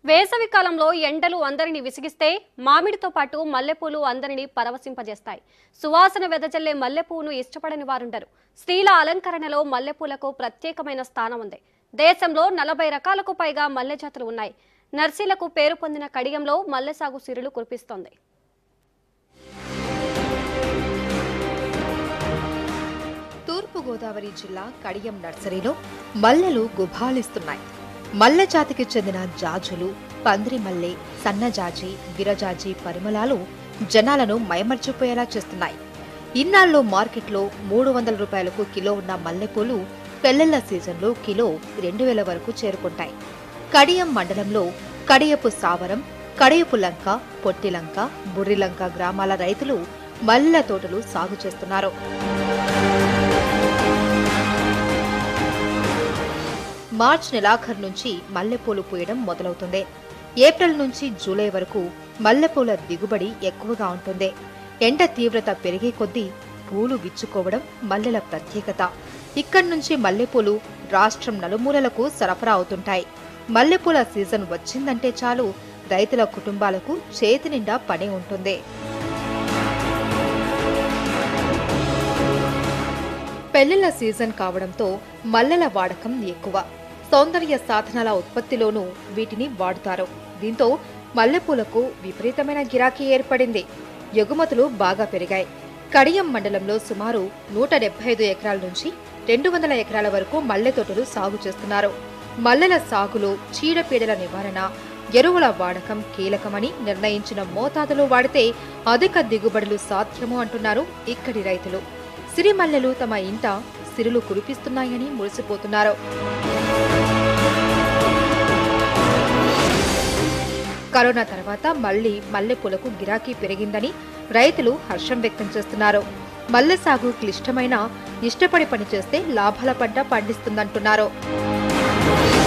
వేసవి కాలంలో ఎండలు అందరిని విసిగిస్తే మామిడితో పాటు మల్లెపూలు అందరినీ పరవశింపజేస్తాయి సువాసన వెదజల్లే మల్లెపూను ఇష్టపడని వారుండరు స్త్రీల అలంకరణలో మల్లెపూలకు ప్రత్యేకమైన స్థానం ఉంది దేశంలో నలభై రకాలకు పైగా మల్లె జాతులు ఉన్నాయి నర్సీలకు పేరు పొందిన కడియంలో మల్లె సాగు సిరులు కురిపిస్తోంది తూర్పుగోదావరి జిల్లా కడియం నర్సరీలో మల్లెలు గుబాళిస్తున్నాయి మల్లె జాతికి చెందిన జాజులు పందిరి మల్లె సన్నజాజి విరజాజి పరిమళాలు జనాలను మైమర్చిపోయేలా చేస్తున్నాయి ఇన్నాళ్ళు మార్కెట్లో మూడు వందల రూపాయలకు కిలో ఉన్న మల్లెపూలు పెళ్లిళ్ల సీజన్లో కిలో రెండు వేల వరకు చేరుకుంటాయి కడియం మండలంలో కడియపు సావరం కడియపు లంక పొట్టిలంక బుర్రిలంక గ్రామాల రైతులు మల్లెల తోటలు సాగు చేస్తున్నారు మార్చ్ నెలాఖరు నుంచి మల్లెపూలు పూయడం మొదలవుతుంది ఏప్రిల్ నుంచి జూలై వరకు మల్లెపూల దిగుబడి ఎక్కువగా ఉంటుంది ఎండ తీవ్రత పెరిగే కొద్దీ పూలు విచ్చుకోవడం మల్లెల ప్రత్యేకత ఇక్కడి నుంచి మల్లెపూలు రాష్ట్రం నలుమూలలకు సరఫరా అవుతుంటాయి మల్లెపూల సీజన్ వచ్చిందంటే చాలు రైతుల కుటుంబాలకు చేతి నిండా పని ఉంటుంది పెళ్లిళ్ల సీజన్ కావడంతో మల్లెల వాడకం ఎక్కువ సౌందర్య సాధనాల ఉత్పత్తిలోనూ వీటిని వాడుతారు దీంతో మల్లెపూలకు విపరీతమైన గిరాకీ ఏర్పడింది ఎగుమతులు బాగా పెరిగాయి కడియం మండలంలో సుమారు నూట డెబ్బై ఐదు ఎకరాల నుంచి రెండు వందల ఎకరాల వరకు మల్లె తోటలు సాగు చేస్తున్నారు మల్లెల సాగులో చీడపీడల నివారణ ఎరువుల వాడకం కీలకమని నిర్ణయించిన మోతాదులో వాడితే అధిక దిగుబడులు సాధ్యము అంటున్నారు ఇక్కడి రైతులు సిరిమల్లెలు తమ ఇంట సిరులు కురిపిస్తున్నాయని మురిసిపోతున్నారు కరోనా తర్వాత మళ్లీ మల్లెపూలకు గిరాకీ పెరిగిందని రైతులు హర్షం వ్యక్తం చేస్తున్నారు మల్లె సాగు క్లిష్టమైన ఇష్టపడి పనిచేస్తే లాభాల పంట పండిస్తుందంటున్నారు